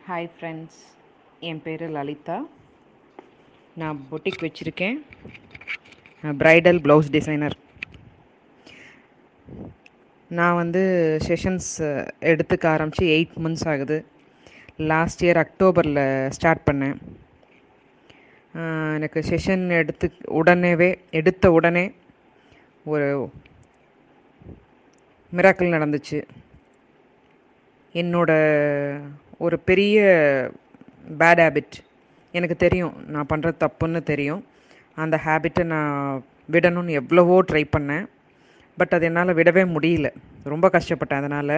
hi friends என் பேர் லலிதா நான் boutique வச்சுருக்கேன் ப்ரைடல் ப்ளவுஸ் டிசைனர் நான் வந்து செஷன்ஸ் எடுத்துக்க ஆரம்பித்து எயிட் மந்த்ஸ் ஆகுது லாஸ்ட் இயர் அக்டோபரில் ஸ்டார்ட் பண்ணேன் ஆஹ் எனக்கு செஷன் எடுத்து உடனேவே எடுத்த உடனே ஒரு மிராக்கிள் நடந்துச்சு என்னோட ஒரு பெரிய பேட் ஹேபிட் எனக்கு தெரியும் நான் பண்ணுறது தப்புன்னு தெரியும் அந்த ஹேபிட்டை நான் விடணும்னு எவ்வளவோ ட்ரை பண்ணேன் பட் அது என்னால் விடவே முடியல ரொம்ப கஷ்டப்பட்டேன் அதனால்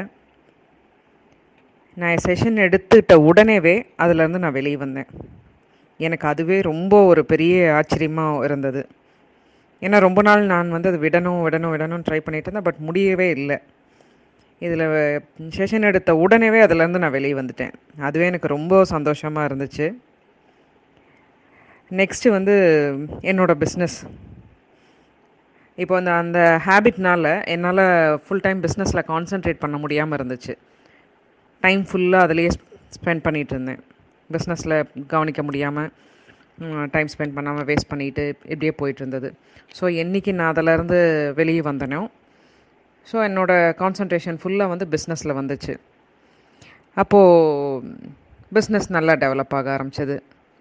நான் செஷன் எடுத்துட்ட உடனேவே அதுலேருந்து நான் வெளியே வந்தேன் எனக்கு அதுவே ரொம்ப ஒரு பெரிய ஆச்சரியமாக இருந்தது ஏன்னா ரொம்ப நாள் நான் வந்து அது விடணும் விடணும் விடணும்னு ட்ரை பண்ணிட்டு இருந்தேன் பட் முடியவே இல்லை இதில் செஷன் எடுத்த உடனேவே அதுலேருந்து நான் வெளியே வந்துட்டேன் அதுவே எனக்கு ரொம்ப சந்தோஷமாக இருந்துச்சு நெக்ஸ்ட்டு வந்து என்னோட பிஸ்னஸ் இப்போ அந்த அந்த ஹேபிட்னால என்னால் ஃபுல் டைம் பிஸ்னஸில் கான்சென்ட்ரேட் பண்ண முடியாமல் இருந்துச்சு டைம் ஃபுல்லாக அதிலேயே ஸ்பெண்ட் பண்ணிகிட்டு இருந்தேன் பிஸ்னஸில் கவனிக்க முடியாமல் டைம் ஸ்பெண்ட் பண்ணாமல் வேஸ்ட் பண்ணிட்டு இப்படியே போயிட்டு இருந்தது ஸோ என்றைக்கு நான் அதிலேருந்து வெளியே வந்தனோ ஸோ என்னோடய கான்சன்ட்ரேஷன் ஃபுல்லாக வந்து பிஸ்னஸில் வந்துச்சு அப்போது பிஸ்னஸ் நல்லா டெவலப் ஆக ஆரம்பிச்சது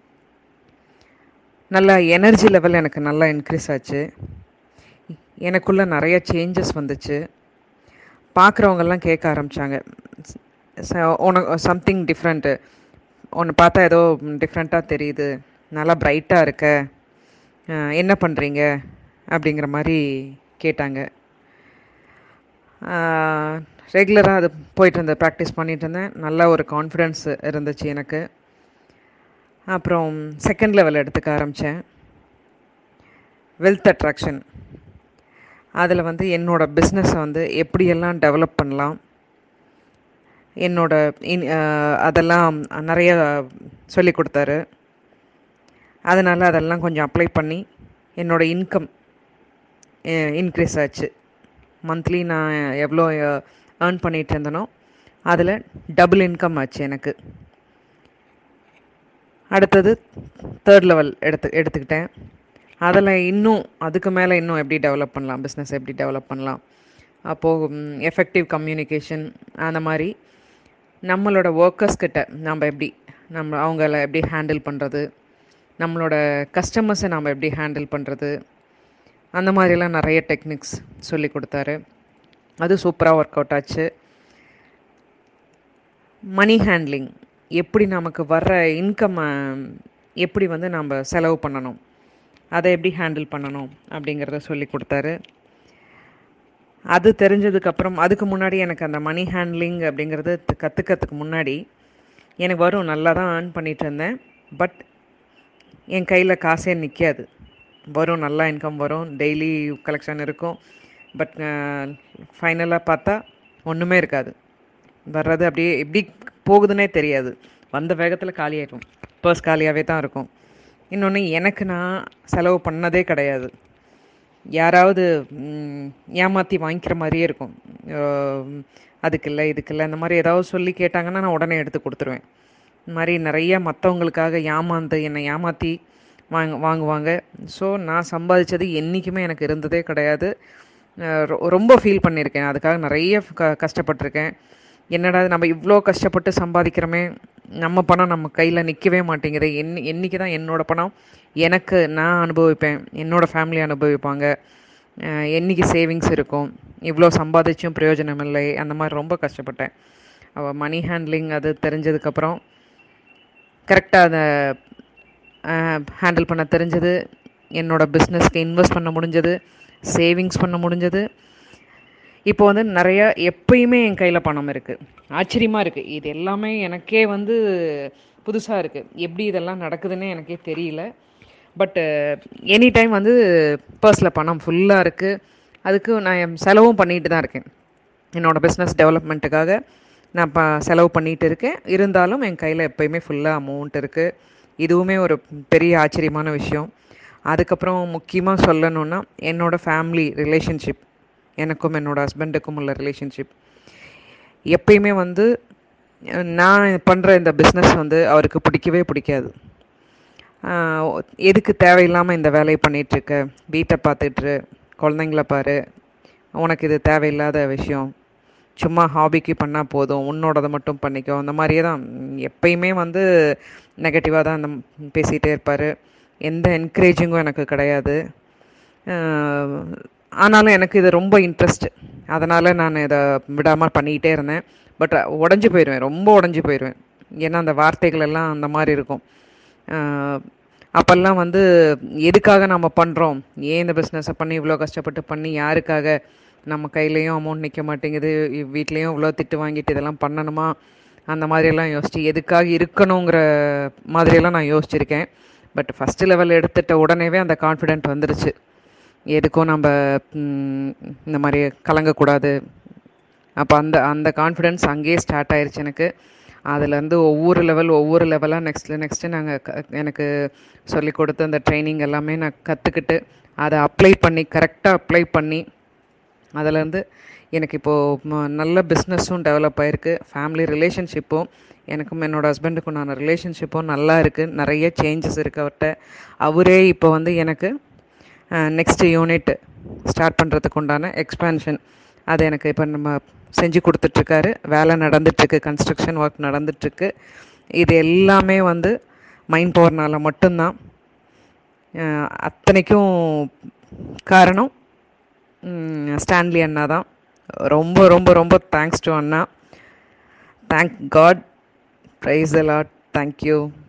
நல்லா எனர்ஜி லெவல் எனக்கு நல்லா இன்க்ரீஸ் ஆச்சு எனக்குள்ளே நிறைய சேஞ்சஸ் வந்துச்சு பார்க்குறவங்கெல்லாம் கேட்க ஆரம்பித்தாங்க உனக்கு சம்திங் டிஃப்ரெண்ட்டு ஒன்று பார்த்தா ஏதோ டிஃப்ரெண்ட்டாக தெரியுது நல்லா பிரைட்டாக இருக்க அஹ் என்ன பண்ணுறீங்க அப்படிங்கிற மாதிரி கேட்டாங்க ரெகுலராக அது போயிட்டு இருந்தேன் ப்ராக்டிஸ் பண்ணிட்டு இருந்தேன் நல்ல ஒரு கான்ஃபிடென்ஸ் இருந்துச்சு எனக்கு அப்புறம் செகண்ட் லெவல் எடுத்துக்க ஆரம்பித்தேன் வெல்த் அட்ராக்ஷன் அதில் வந்து என்னோட பிஸ்னஸை வந்து எப்படியெல்லாம் டெவலப் பண்ணலாம் என்னோட இன் அதெல்லாம் நிறைய சொல்லி கொடுத்தாரு அதனால் அதெல்லாம் கொஞ்சம் அப்ளை பண்ணி என்னோட இன்கம் இன்க்ரீஸ் ஆச்சு மந்த்லி நான் எவ்வளோ ஏர்ன் பண்ணிகிட்டு இருந்தனோ அதில் டபுள் இன்கம் ஆச்சு எனக்கு அடுத்தது தேர்ட் லெவல் எடுத்து எடுத்துக்கிட்டேன் அதில் இன்னும் அதுக்கு மேலே இன்னும் எப்படி டெவலப் பண்ணலாம் பிஸ்னஸ் எப்படி டெவலப் பண்ணலாம் அப்போது எஃபெக்டிவ் கம்யூனிகேஷன் அந்த மாதிரி நம்மளோட ஒர்க்கர்ஸ் கிட்ட நம்ம எப்படி நம்ம அவங்கள எப்படி ஹேண்டில் பண்ணுறது நம்மளோட கஸ்டமர்ஸை நாம் எப்படி ஹேண்டில் பண்ணுறது அந்த மாதிரிலாம் நிறைய டெக்னிக்ஸ் சொல்லி கொடுத்தாரு அது சூப்பராக ஒர்க் அவுட் ஆச்சு மணி ஹேண்ட்லிங் எப்படி நமக்கு வர்ற இன்கம்மை எப்படி வந்து நம்ம செலவு பண்ணணும் அதை எப்படி ஹேண்டில் பண்ணணும் அப்படிங்கிறத சொல்லி கொடுத்தாரு அது தெரிஞ்சதுக்கப்புறம் அதுக்கு முன்னாடி எனக்கு அந்த மணி ஹேண்ட்லிங் அப்படிங்கிறது கற்றுக்கிறதுக்கு முன்னாடி எனக்கு வரும் நல்லா தான் ஏர்ன் பண்ணிகிட்டு இருந்தேன் பட் என் கையில் காசே நிற்காது வரும் நல்லா இன்கம் வரும் டெய்லி கலெக்ஷன் இருக்கும் பட் ஃபைனலாக பார்த்தா ஒன்றுமே இருக்காது வர்றது அப்படியே எப்படி போகுதுன்னே தெரியாது வந்த வேகத்தில் காலியாயிடும் பர்ஸ் காலியாகவே தான் இருக்கும் இன்னொன்று எனக்கு நான் செலவு பண்ணதே கிடையாது யாராவது ஏமாற்றி வாங்கிக்கிற மாதிரியே இருக்கும் அதுக்கு இல்லை இதுக்கு இல்லை இந்த மாதிரி ஏதாவது சொல்லி கேட்டாங்கன்னா நான் உடனே எடுத்து கொடுத்துருவேன் இந்த மாதிரி நிறைய மற்றவங்களுக்காக ஏமாந்து என்னை ஏமாற்றி வாங்க வாங்குவாங்க ஸோ நான் சம்பாதிச்சது என்றைக்குமே எனக்கு இருந்ததே கிடையாது ரொம்ப ஃபீல் பண்ணியிருக்கேன் அதுக்காக நிறைய க கஷ்டப்பட்டிருக்கேன் என்னடா நம்ம இவ்வளோ கஷ்டப்பட்டு சம்பாதிக்கிறோமே நம்ம பணம் நம்ம கையில் நிற்கவே மாட்டேங்குது என் என்றைக்கு தான் என்னோடய பணம் எனக்கு நான் அனுபவிப்பேன் என்னோடய ஃபேமிலி அனுபவிப்பாங்க என்றைக்கு சேவிங்ஸ் இருக்கும் இவ்வளோ சம்பாதிச்சும் பிரயோஜனம் இல்லை அந்த மாதிரி ரொம்ப கஷ்டப்பட்டேன் அவள் மணி ஹேண்ட்லிங் அது தெரிஞ்சதுக்கப்புறம் கரெக்டாக அதை ஹேண்டில் பண்ண தெரிஞ்சது என்னோடய பிஸ்னஸ்க்கு இன்வெஸ்ட் பண்ண முடிஞ்சது சேவிங்ஸ் பண்ண முடிஞ்சது இப்போ வந்து நிறைய எப்பயுமே என் கையில் பணம் இருக்குது ஆச்சரியமாக இருக்குது இது எல்லாமே எனக்கே வந்து புதுசாக இருக்குது எப்படி இதெல்லாம் நடக்குதுன்னே எனக்கே தெரியல பட்டு எனி டைம் வந்து பர்ஸில் பணம் ஃபுல்லாக இருக்குது அதுக்கு நான் செலவும் பண்ணிட்டு தான் இருக்கேன் என்னோடய பிஸ்னஸ் டெவலப்மெண்ட்டுக்காக நான் ப செலவு பண்ணிகிட்டு இருக்கேன் இருந்தாலும் என் கையில் எப்போயுமே ஃபுல்லாக அமௌண்ட் இருக்குது இதுவுமே ஒரு பெரிய ஆச்சரியமான விஷயம் அதுக்கப்புறம் முக்கியமாக சொல்லணுன்னா என்னோடய ஃபேமிலி ரிலேஷன்ஷிப் எனக்கும் என்னோடய ஹஸ்பண்டுக்கும் உள்ள ரிலேஷன்ஷிப் எப்பயுமே வந்து நான் பண்ணுற இந்த பிஸ்னஸ் வந்து அவருக்கு பிடிக்கவே பிடிக்காது ஆஹ் எதுக்கு தேவையில்லாமல் இந்த வேலையை பண்ணிகிட்ருக்க வீட்டை பார்த்துட்டு குழந்தைங்கள பாரு உனக்கு இது தேவையில்லாத விஷயம் சும்மா ஹாபிக்கு பண்ணால் போதும் உன்னோடதை மட்டும் பண்ணிக்கோ அந்த மாதிரியே தான் எப்பயுமே வந்து நெகட்டிவாக தான் அந்த பேசிகிட்டே இருப்பார் எந்த என்கரேஜிங்கும் எனக்கு கிடையாது ஆஹ் ஆனாலும் எனக்கு இது ரொம்ப இன்ட்ரெஸ்ட் அதனால் நான் இதை விடாமல் பண்ணிக்கிட்டே இருந்தேன் பட் உடஞ்சி போயிடுவேன் ரொம்ப உடஞ்சி போயிடுவேன் ஏன்னா அந்த வார்த்தைகள் எல்லாம் அந்த மாதிரி இருக்கும் ஆஹ் அப்போல்லாம் வந்து எதுக்காக நம்ம பண்ணுறோம் ஏன் இந்த பிஸ்னஸை பண்ணி இவ்வளோ கஷ்டப்பட்டு பண்ணி யாருக்காக நம்ம கையிலையும் அமௌண்ட் நிற்க மாட்டேங்குது வீட்லேயும் இவ்வளோ திட்டு வாங்கிட்டு இதெல்லாம் பண்ணணுமா அந்த மாதிரியெல்லாம் யோசிச்சு எதுக்காக இருக்கணுங்கிற மாதிரியெல்லாம் நான் யோசிச்சிருக்கேன் பட் ஃபஸ்ட்டு லெவல் எடுத்துட்ட உடனேவே அந்த கான்ஃபிடென்ட் வந்துருச்சு எதுக்கும் நம்ம ம், இந்த மாதிரி கலங்கக்கூடாது அப்போ அந்த அந்த கான்ஃபிடென்ஸ் அங்கேயே ஸ்டார்ட் ஆயிருச்சு எனக்கு அதுலேருந்து ஒவ்வொரு லெவல் ஒவ்வொரு லெவலாக நெக்ஸ்ட்டு நெக்ஸ்ட்டு நாங்கள் எனக்கு சொல்லி கொடுத்து அந்த ட்ரைனிங் எல்லாமே நான் கற்றுக்கிட்டு அதை அப்ளை பண்ணி கரெக்டாக அப்ளை பண்ணி அதுலேருந்து எனக்கு இப்போது நல்ல பிஸ்னஸும் டெவலப் ஆயிருக்கு ஃபேமிலி ரிலேஷன்ஷிப்பும் எனக்கும் என்னோட ஹஸ்பண்டுக்கும் நான் ரிலேஷன்ஷிப்பும் நல்லா இருக்குது நிறைய சேஞ்சஸ் இருக்குது அவர்கிட்ட அவரே இப்போ வந்து எனக்கு நெக்ஸ்ட் யூனிட் ஸ்டார்ட் பண்ணுறதுக்கு உண்டான எக்ஸ்பேன்ஷன் அது எனக்கு இப்போ நம்ம செஞ்சு கொடுத்துட்ருக்காரு வேலை நடந்துட்டுருக்கு கன்ஸ்ட்ரக்ஷன் ஒர்க் நடந்துட்டுருக்கு இது எல்லாமே வந்து மைண்ட் பவர்னால மட்டும்தான் அஹ் அத்தனைக்கும் காரணம் ம், ஸ்டான்லி அண்ணா தான் ரொம்ப ரொம்ப ரொம்ப தேங்க்ஸ் டு அண்ணா thank God praise a lot thank you